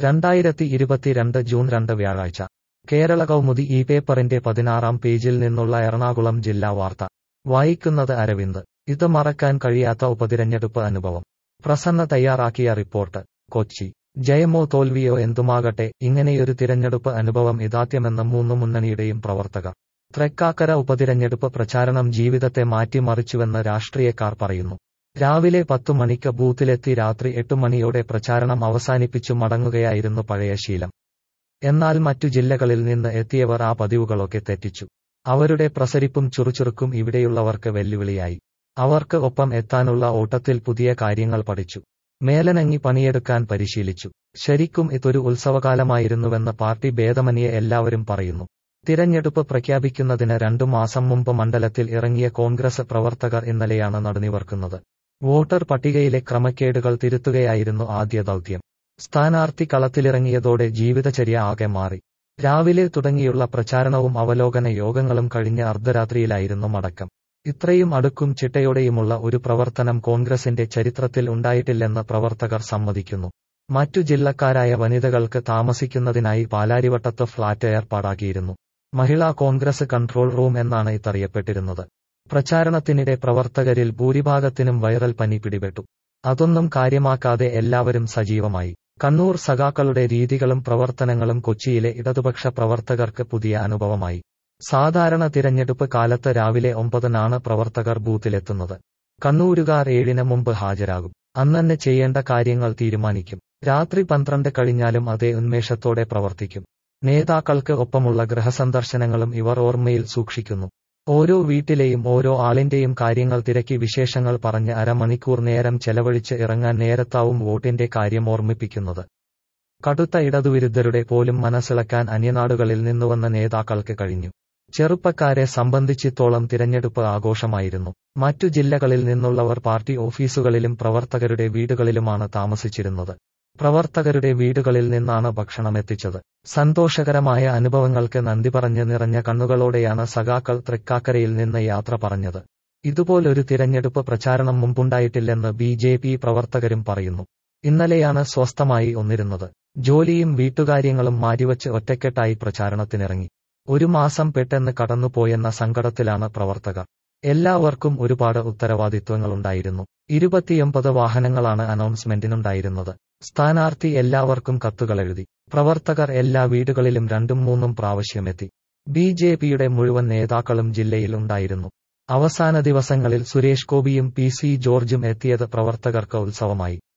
രണ്ടായിരത്തി ഇരുപത്തിരണ്ട് ജൂൺ രണ്ട് വ്യാഴാഴ്ച കേരള കൗമുദി ഈ പേപ്പറിന്റെ പതിനാറാം പേജിൽ നിന്നുള്ള എറണാകുളം ജില്ലാ വാർത്ത വായിക്കുന്നത് അരവിന്ദ് ഇത് മറക്കാൻ കഴിയാത്ത ഉപതിരഞ്ഞെടുപ്പ് അനുഭവം പ്രസന്ന തയ്യാറാക്കിയ റിപ്പോർട്ട് കൊച്ചി ജയമോ തോൽവിയോ എന്തുമാകട്ടെ ഇങ്ങനെയൊരു തിരഞ്ഞെടുപ്പ് അനുഭവം ഇതാദ്യമെന്ന് മൂന്ന് മുന്നണിയുടെയും പ്രവർത്തകർ തൃക്കാക്കര ഉപതിരഞ്ഞെടുപ്പ് പ്രചാരണം ജീവിതത്തെ മാറ്റിമറിച്ചുവെന്ന് രാഷ്ട്രീയക്കാർ പറയുന്നു രാവിലെ പത്തു മണിക്ക് ബൂത്തിലെത്തി രാത്രി എട്ടു മണിയോടെ പ്രചാരണം അവസാനിപ്പിച്ചു മടങ്ങുകയായിരുന്നു പഴയ ശീലം എന്നാൽ മറ്റു ജില്ലകളിൽ നിന്ന് എത്തിയവർ ആ പതിവുകളൊക്കെ തെറ്റിച്ചു അവരുടെ പ്രസരിപ്പും ചുറുചുറുക്കും ഇവിടെയുള്ളവർക്ക് വെല്ലുവിളിയായി അവർക്ക് ഒപ്പം എത്താനുള്ള ഓട്ടത്തിൽ പുതിയ കാര്യങ്ങൾ പഠിച്ചു മേലനങ്ങി പണിയെടുക്കാൻ പരിശീലിച്ചു ശരിക്കും ഇതൊരു ഉത്സവകാലമായിരുന്നുവെന്ന് പാർട്ടി ഭേദമന്യേ എല്ലാവരും പറയുന്നു തിരഞ്ഞെടുപ്പ് പ്രഖ്യാപിക്കുന്നതിന് രണ്ടു മാസം മുമ്പ് മണ്ഡലത്തിൽ ഇറങ്ങിയ കോൺഗ്രസ് പ്രവർത്തകർ ഇന്നലെയാണ് നടുനിവർക്കുന്നത് വോട്ടർ പട്ടികയിലെ ക്രമക്കേടുകൾ തിരുത്തുകയായിരുന്നു ആദ്യ ദൗത്യം സ്ഥാനാർത്ഥി കളത്തിലിറങ്ങിയതോടെ ജീവിതചര്യ ആകെ മാറി രാവിലെ തുടങ്ങിയുള്ള പ്രചാരണവും അവലോകന യോഗങ്ങളും കഴിഞ്ഞ അർദ്ധരാത്രിയിലായിരുന്നു മടക്കം ഇത്രയും അടുക്കും ചിട്ടയോടെയുമുള്ള ഒരു പ്രവർത്തനം കോൺഗ്രസിന്റെ ചരിത്രത്തിൽ ഉണ്ടായിട്ടില്ലെന്ന് പ്രവർത്തകർ സമ്മതിക്കുന്നു മറ്റു ജില്ലക്കാരായ വനിതകൾക്ക് താമസിക്കുന്നതിനായി പാലാരിവട്ടത്ത് ഫ്ളാറ്റ് ഏർപ്പാടാക്കിയിരുന്നു മഹിളാ കോൺഗ്രസ് കൺട്രോൾ റൂം എന്നാണ് ഇതറിയപ്പെട്ടിരുന്നത് പ്രചാരണത്തിനിടെ പ്രവർത്തകരിൽ ഭൂരിഭാഗത്തിനും വൈറൽ പനി പിടിപെട്ടു അതൊന്നും കാര്യമാക്കാതെ എല്ലാവരും സജീവമായി കണ്ണൂർ സഖാക്കളുടെ രീതികളും പ്രവർത്തനങ്ങളും കൊച്ചിയിലെ ഇടതുപക്ഷ പ്രവർത്തകർക്ക് പുതിയ അനുഭവമായി സാധാരണ തിരഞ്ഞെടുപ്പ് കാലത്ത് രാവിലെ ഒമ്പതിനാണ് പ്രവർത്തകർ ബൂത്തിലെത്തുന്നത് കണ്ണൂരുകാർ ഏഴിന് മുമ്പ് ഹാജരാകും അന്നന്നെ ചെയ്യേണ്ട കാര്യങ്ങൾ തീരുമാനിക്കും രാത്രി പന്ത്രണ്ട് കഴിഞ്ഞാലും അതേ ഉന്മേഷത്തോടെ പ്രവർത്തിക്കും നേതാക്കൾക്ക് ഒപ്പമുള്ള ഗൃഹസന്ദർശനങ്ങളും ഇവർ ഓർമ്മയിൽ സൂക്ഷിക്കുന്നു ഓരോ വീട്ടിലെയും ഓരോ ആളിന്റെയും കാര്യങ്ങൾ തിരക്കി വിശേഷങ്ങൾ പറഞ്ഞ് അരമണിക്കൂർ നേരം ചെലവഴിച്ച് ഇറങ്ങാൻ നേരത്താവും വോട്ടിന്റെ കാര്യം ഓർമ്മിപ്പിക്കുന്നത് കടുത്ത ഇടതുവിരുദ്ധരുടെ പോലും മനസ്സിളക്കാൻ അന്യനാടുകളിൽ നിന്നുവന്ന നേതാക്കൾക്ക് കഴിഞ്ഞു ചെറുപ്പക്കാരെ സംബന്ധിച്ചിത്തോളം തിരഞ്ഞെടുപ്പ് ആഘോഷമായിരുന്നു മറ്റു ജില്ലകളിൽ നിന്നുള്ളവർ പാർട്ടി ഓഫീസുകളിലും പ്രവർത്തകരുടെ വീടുകളിലുമാണ് താമസിച്ചിരുന്നത് പ്രവർത്തകരുടെ വീടുകളിൽ നിന്നാണ് ഭക്ഷണമെത്തിച്ചത് സന്തോഷകരമായ അനുഭവങ്ങൾക്ക് നന്ദി പറഞ്ഞ് നിറഞ്ഞ കണ്ണുകളോടെയാണ് സഖാക്കൾ തൃക്കാക്കരയിൽ നിന്ന് യാത്ര പറഞ്ഞത് ഇതുപോലൊരു തിരഞ്ഞെടുപ്പ് പ്രചാരണം മുമ്പുണ്ടായിട്ടില്ലെന്ന് ബി ജെ പി പ്രവർത്തകരും പറയുന്നു ഇന്നലെയാണ് സ്വസ്ഥമായി ഒന്നിരുന്നത് ജോലിയും വീട്ടുകാര്യങ്ങളും മാറ്റിവച്ച് ഒറ്റക്കെട്ടായി പ്രചാരണത്തിനിറങ്ങി ഒരു മാസം പെട്ടെന്ന് കടന്നുപോയെന്ന സങ്കടത്തിലാണ് പ്രവർത്തകർ എല്ലാവർക്കും ഒരുപാട് ഉത്തരവാദിത്വങ്ങളുണ്ടായിരുന്നു ഇരുപത്തിയൊമ്പത് വാഹനങ്ങളാണ് അനൗൺസ്മെന്റിനുണ്ടായിരുന്നത് സ്ഥാനാർത്ഥി എല്ലാവർക്കും കത്തുകളെഴുതി പ്രവർത്തകർ എല്ലാ വീടുകളിലും രണ്ടും മൂന്നും പ്രാവശ്യമെത്തി ബി ജെ പിയുടെ മുഴുവൻ നേതാക്കളും ജില്ലയിൽ ഉണ്ടായിരുന്നു അവസാന ദിവസങ്ങളിൽ സുരേഷ് ഗോപിയും പി സി ജോർജും എത്തിയത് പ്രവർത്തകർക്ക് ഉത്സവമായി